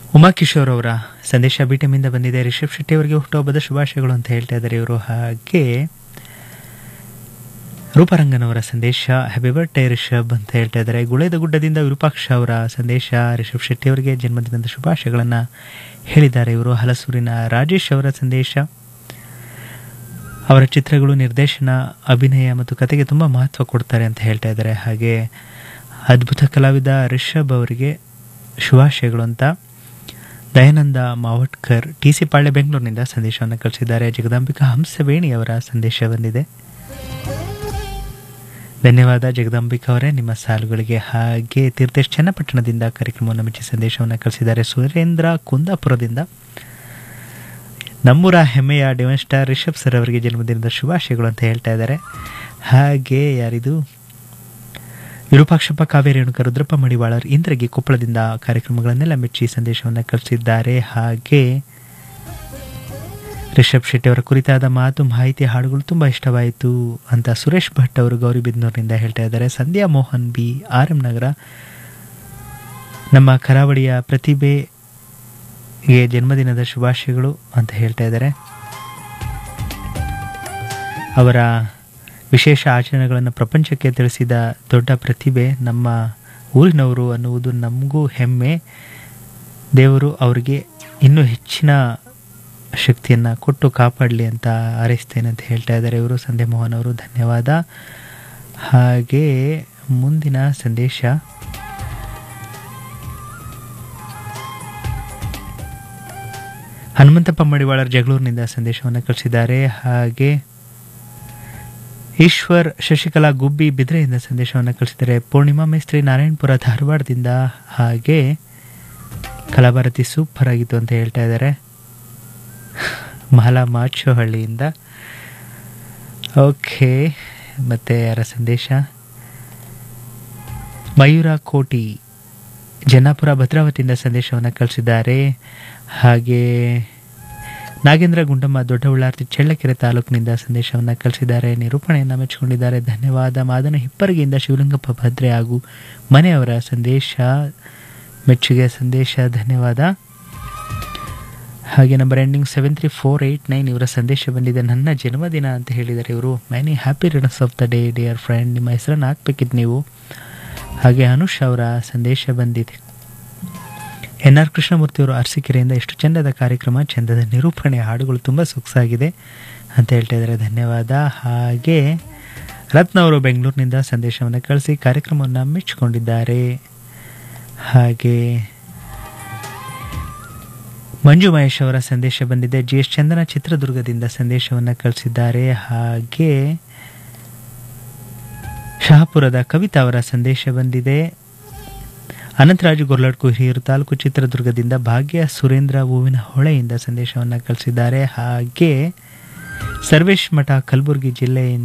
ಉಮಾಕಿಶೋರ್ ಅವರ ಸಂದೇಶ ಬಿಟಮಿಂದ ಬಂದಿದೆ ರಿಷಬ್ ಶೆಟ್ಟಿ ಅವರಿಗೆ ಹುಟ್ಟುಹಬ್ಬದ ಶುಭಾಶಯಗಳು ಅಂತ ಹೇಳ್ತಾ ಇದ್ದಾರೆ ಇವರು ಹಾಗೆ ರೂಪರಂಗನವರ ಸಂದೇಶ ಹ್ಯಾಪಿ ಬರ್ಡೇ ರಿಷಬ್ ಅಂತ ಹೇಳ್ತಾ ಇದ್ದಾರೆ ಗುಳೇದ ಗುಡ್ಡದಿಂದ ವಿರೂಪಾಕ್ಷ ಅವರ ಸಂದೇಶ ರಿಷಬ್ ಶೆಟ್ಟಿ ಅವರಿಗೆ ಜನ್ಮದಿನದ ಶುಭಾಶಯಗಳನ್ನು ಹೇಳಿದ್ದಾರೆ ಇವರು ಹಲಸೂರಿನ ರಾಜೇಶ್ ಅವರ ಸಂದೇಶ ಅವರ ಚಿತ್ರಗಳು ನಿರ್ದೇಶನ ಅಭಿನಯ ಮತ್ತು ಕತೆಗೆ ತುಂಬ ಮಹತ್ವ ಕೊಡ್ತಾರೆ ಅಂತ ಹೇಳ್ತಾ ಇದ್ದಾರೆ ಹಾಗೆ ಅದ್ಭುತ ಕಲಾವಿದ ರಿಷಬ್ ಅವರಿಗೆ ಶುಭಾಶಯಗಳು ಅಂತ ದಯಾನಂದ ಮಾವಟ್ಕರ್ ಟಿ ಸಿ ಪಾಳ್ಯ ಬೆಂಗಳೂರಿನಿಂದ ಸಂದೇಶವನ್ನು ಕಳಿಸಿದ್ದಾರೆ ಜಗದಾಂಬಿಕಾ ಹಂಸವೇಣಿ ಅವರ ಸಂದೇಶ ಬಂದಿದೆ ಧನ್ಯವಾದ ಜಗದಾಂಬಿಕಾ ಅವರೇ ನಿಮ್ಮ ಸಾಲುಗಳಿಗೆ ಹಾಗೆ ತೀರ್ಥೇಶ್ ಚನ್ನಪಟ್ಟಣದಿಂದ ಕಾರ್ಯಕ್ರಮವನ್ನು ಮೆಚ್ಚಿ ಸಂದೇಶವನ್ನು ಕಳಿಸಿದ್ದಾರೆ ಸುರೇಂದ್ರ ಕುಂದಾಪುರದಿಂದ ನಮ್ಮೂರ ಹೆಮ್ಮೆಯ ಡಿವನ್ ಸ್ಟಾರ್ ರಿಷಬ್ ಸರ್ ಅವರಿಗೆ ಜನ್ಮದಿನದ ಶುಭಾಶಯಗಳು ಅಂತ ಹೇಳ್ತಾ ಇದ್ದಾರೆ ಹಾಗೆ ಯಾರಿದು ವಿರೂಪಾಕ್ಷಪ್ಪ ಕಾವೇರಿ ರೇಣುಕ ರುದ್ರಪ್ಪ ಮಡಿವಾಳರ್ ಇಂದ್ರಗಿ ಕೊಪ್ಪಳದಿಂದ ಕಾರ್ಯಕ್ರಮಗಳನ್ನೆಲ್ಲ ಮೆಚ್ಚಿ ಸಂದೇಶವನ್ನು ಕಳಿಸಿದ್ದಾರೆ ಹಾಗೆ ರಿಷಬ್ ಶೆಟ್ಟಿ ಅವರ ಕುರಿತಾದ ಮಾತು ಮಾಹಿತಿ ಹಾಡುಗಳು ತುಂಬ ಇಷ್ಟವಾಯಿತು ಅಂತ ಸುರೇಶ್ ಭಟ್ ಅವರು ಗೌರಿಬಿದ್ನೂರಿನಿಂದ ಹೇಳ್ತಾ ಇದ್ದಾರೆ Sandhya Mohan B R M Nagar ನಮ್ಮ ಕರಾವಳಿಯ ಪ್ರತಿಭೆಗೆ ಜನ್ಮದಿನದ ಶುಭಾಶಯಗಳು ಅಂತ ಹೇಳ್ತಾ ಇದ್ದಾರೆ ಅವರ ವಿಶೇಷ ಆಚರಣೆಗಳನ್ನು ಪ್ರಪಂಚಕ್ಕೆ ತಿಳಿಸಿದ ದೊಡ್ಡ ಪ್ರತಿಭೆ ನಮ್ಮ ಊರಿನವರು ಅನ್ನುವುದು ನಮಗೂ ಹೆಮ್ಮೆ ದೇವರು ಅವರಿಗೆ ಇನ್ನೂ ಹೆಚ್ಚಿನ ಶಕ್ತಿಯನ್ನು ಕೊಟ್ಟು ಕಾಪಾಡಲಿ ಅಂತ ಹಾರೈಸ್ತೇನೆ ಅಂತ ಹೇಳ್ತಾ ಇದ್ದಾರೆ ಇವರು ಸಂಧ್ಯಾ ಮೋಹನ್ ಅವರು ಧನ್ಯವಾದ ಹಾಗೆ ಮುಂದಿನ ಸಂದೇಶ ಹನುಮಂತಪ್ಪ ಮಡಿವಾಳರ್ ಜಗಳೂರಿನಿಂದ ಸಂದೇಶವನ್ನು ಕಳಿಸಿದ್ದಾರೆ ಹಾಗೆ ಈಶ್ವರ್ ಶಶಿಕಲಾ ಗುಬ್ಬಿ ಬಿದ್ರೆಯಿಂದ ಸಂದೇಶವನ್ನು ಕಳಿಸಿದ್ದಾರೆ ಪೂರ್ಣಿಮಾ ಮೇಸ್ತ್ರಿ ನಾರಾಯಣಪುರ ಧಾರವಾಡದಿಂದ ಹಾಗೆ ಕಲಾಭಾರತಿ ಸೂಪರ್ ಆಗಿತ್ತು ಅಂತ ಹೇಳ್ತಾ ಇದ್ದಾರೆ ಮಹಲಾ ಮಾಚೋಹಳ್ಳಿಯಿಂದ ಓಕೆ ಮತ್ತೆ ಯಾರ ಸಂದೇಶ ಮಯೂರ ಕೋಟಿ ಜನ್ನಾಪುರ ಭದ್ರಾವತಿಯಿಂದ ಸಂದೇಶವನ್ನು ಕಳಿಸಿದ್ದಾರೆ ಹಾಗೆ ನಾಗೇಂದ್ರ ಗುಂಡಮ್ಮ ದೊಡ್ಡ ಉಳ್ಳಾರ್ತಿ ಚಳ್ಳಕೆರೆ ತಾಲೂಕಿನಿಂದ ಸಂದೇಶವನ್ನು ಕಳಿಸಿದ್ದಾರೆ ನಿರೂಪಣೆಯನ್ನು ಮೆಚ್ಚಿಕೊಂಡಿದ್ದಾರೆ ಧನ್ಯವಾದ ಮಾದನ ಹಿಪ್ಪರಿಗೆಯಿಂದ ಶಿವಲಿಂಗಪ್ಪ ಭದ್ರೆ ಹಾಗೂ ಮನೆಯವರ ಸಂದೇಶ ಮೆಚ್ಚುಗೆ ಸಂದೇಶ ಧನ್ಯವಾದ ಹಾಗೆ number ending seven three four eight nine ಇವರ ಸಂದೇಶ ಬಂದಿದೆ ನನ್ನ ಜನ್ಮದಿನ ಅಂತ ಹೇಳಿದ್ದಾರೆ ಇವರು many happy returns of the day dear friend ನಿಮ್ಮ ಹೆಸರನ್ನು ಹಾಕ್ಬೇಕಿತ್ತು ನೀವು ಹಾಗೆ ಅನುಷ್ ಅವರ ಸಂದೇಶ ಬಂದಿದೆ ಎನ್ ಆರ್ ಕೃಷ್ಣಮೂರ್ತಿ ಅವರು ಅರಸೀಕೆರೆಯಿಂದ ಎಷ್ಟು ಚಂದದ ಕಾರ್ಯಕ್ರಮ ಚಂದದ ನಿರೂಪಣೆ ಹಾಡುಗಳು ತುಂಬ ಸೊಗಸಾಗಿದೆ ಅಂತ ಹೇಳ್ತಾ ಇದ್ದಾರೆ ಧನ್ಯವಾದ ಹಾಗೆ ರತ್ನ ಅವರು ಬೆಂಗಳೂರಿನಿಂದ ಸಂದೇಶವನ್ನು ಕಳಿಸಿ ಕಾರ್ಯಕ್ರಮವನ್ನು ಮೆಚ್ಚಿಕೊಂಡಿದ್ದಾರೆ ಹಾಗೆ ಮಂಜು ಮಹೇಶ್ ಅವರ ಸಂದೇಶ ಬಂದಿದೆ ಜಿ ಎಸ್ ಚಂದನ ಚಿತ್ರದುರ್ಗದಿಂದ ಸಂದೇಶವನ್ನು ಕಳಿಸಿದ್ದಾರೆ ಹಾಗೆ ಶಹಾಪುರದ ಕವಿತಾ ಅವರ ಸಂದೇಶ ಬಂದಿದೆ ಅನಂತರಾಜು ಗೊರ್ಲಡ್ಕು ಹಿರಿಯೂರು ತಾಲೂಕು ಚಿತ್ರದುರ್ಗದಿಂದ ಭಾಗ್ಯ ಸುರೇಂದ್ರ ಹೂವಿನ ಹೊಳೆಯಿಂದ ಸಂದೇಶವನ್ನು ಕಳಿಸಿದ್ದಾರೆ ಹಾಗೆ ಸರ್ವೇಶ್ ಮಠ ಕಲಬುರಗಿ ಜಿಲ್ಲೆಯಿಂದ